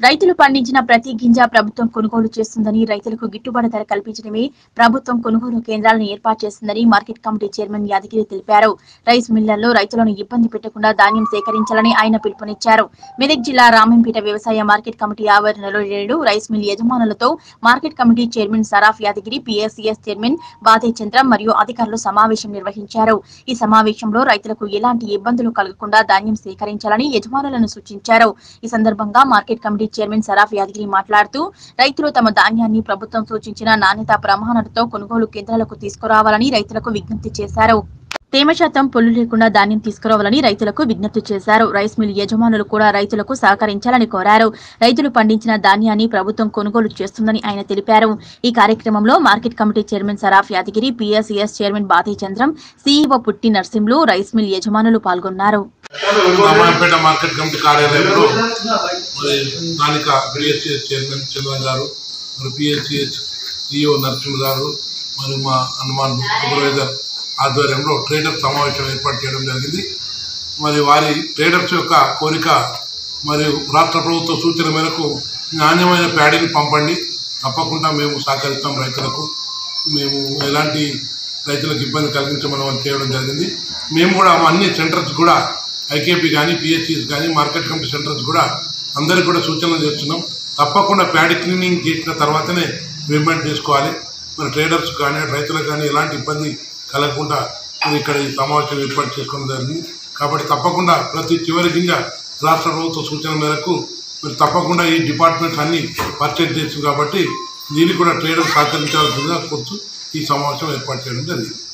రైతులు పండించిన ప్రతి గింజ ప్రభుత్వం కొనుగోలు చేస్తుందని రైతులకు గిట్టుబాటు ధర కల్పించడమే ప్రభుత్వం కొనుగోలు కేంద్రాలను ఏర్పాటు చేస్తుందని మార్కెట్ కమిటీ చైర్మన్ యాదగిరి తెలిపారు రైస్ మిల్లర్లు రైతులను ఇబ్బంది పెట్టకుండా ధాన్యం సేకరించాలని ఆయన పిలుపునిచ్చారు మెదక్ జిల్లా రామంపేట వ్యవసాయ మార్కెట్ కమిటీ ఆవరణలో నేడు రైస్ మిల్ యజమానులతో market committee chairman Saraf Yadagiri PSCS chairman Bade Chandra మరియు అధికారులు సమావేశం నిర్వహించారు ఈ సమావేశంలో రైతులకు ఎలాంటి ఇబ్బందులు కలగకుండా ధాన్యం సేకరించాలని యజమానులను సూచించారు ఈ సందర్భంగా market committee chairman Saraf Yadagiri మాట్లాడుతూ రైతులు తమ ధాన్యాన్ని ప్రభుత్వం సూచించిన నాణ్యత ప్రమాణాలతో కొనుగోలు కేంద్రాలకు తీసుకురావాలని రైతులకు విజ్ఞప్తి చేశారు తేమ శాతం పొల్లు లేకుండా ధాన్యం తీసుకురావాలని రైతులకు విజ్ఞప్తి చేశారు రైస్ మిల్ యజమానులు కూడా రైతులకు సహకరించాలని కోరారు రైతులు పండించిన ధాన్యాన్ని ప్రభుత్వం కొనుగోలు చేస్తుందని ఆయన తెలిపారు ఈ కార్యక్రమంలో market committee chairman Saraf Yadagiri PSCS chairman Badi Chandram CEO Putti Narsimlu rice mill యజమానులు పాల్గొన్నారు రామాయపేట మార్కెట్ కమిటీ కార్యాలయంలో మరి స్థానిక పిఎస్సిఎస్ చైర్మన్ చంద్రన్ గారు మరి పిఎస్సిఎస్ సిఇఓ నరసింహ గారు మరి మా హనుమాన్ సూపర్వైజర్ ఆధ్వర్యంలో ట్రేడర్ సమావేశం ఏర్పాటు చేయడం జరిగింది మరి వారి ట్రేడర్స్ యొక్క కోరిక మరియు రాష్ట్ర ప్రభుత్వ సూచన మేరకు నాణ్యమైన ప్యాడీని పంపండి తప్పకుండా మేము సహకరిస్తాం రైతులకు మేము ఎలాంటి రైతులకు ఇబ్బంది కలిగించమని వాళ్ళు చేయడం జరిగింది మేము కూడా మా అన్ని సెంటర్స్ కూడా ఐకేపీ కానీ పిహెచ్సిస్ కానీ మార్కెట్ కమిటీ సెంటర్స్ కూడా అందరికి కూడా సూచనలు చేస్తున్నాం తప్పకుండా ప్యాడీ క్లీనింగ్ చేసిన తర్వాతనే పేమెంట్ చేసుకోవాలి మరి ట్రేడర్స్ కానీ రైతులకు కానీ ఎలాంటి ఇబ్బంది కలగకుండా మరి ఇక్కడ ఈ సమావేశం ఏర్పాటు చేసుకోవడం జరిగింది కాబట్టి తప్పకుండా ప్రతి చివరి గింజ రాష్ట్ర ప్రభుత్వ సూచన మేరకు మరి తప్పకుండా ఈ డిపార్ట్మెంట్స్ అన్ని పర్చేజ్ చేసింది కాబట్టి దీనికి కూడా ట్రేడర్ సహకరించాల్సిందిగా కోరుతూ ఈ సమావేశం ఏర్పాటు చేయడం జరిగింది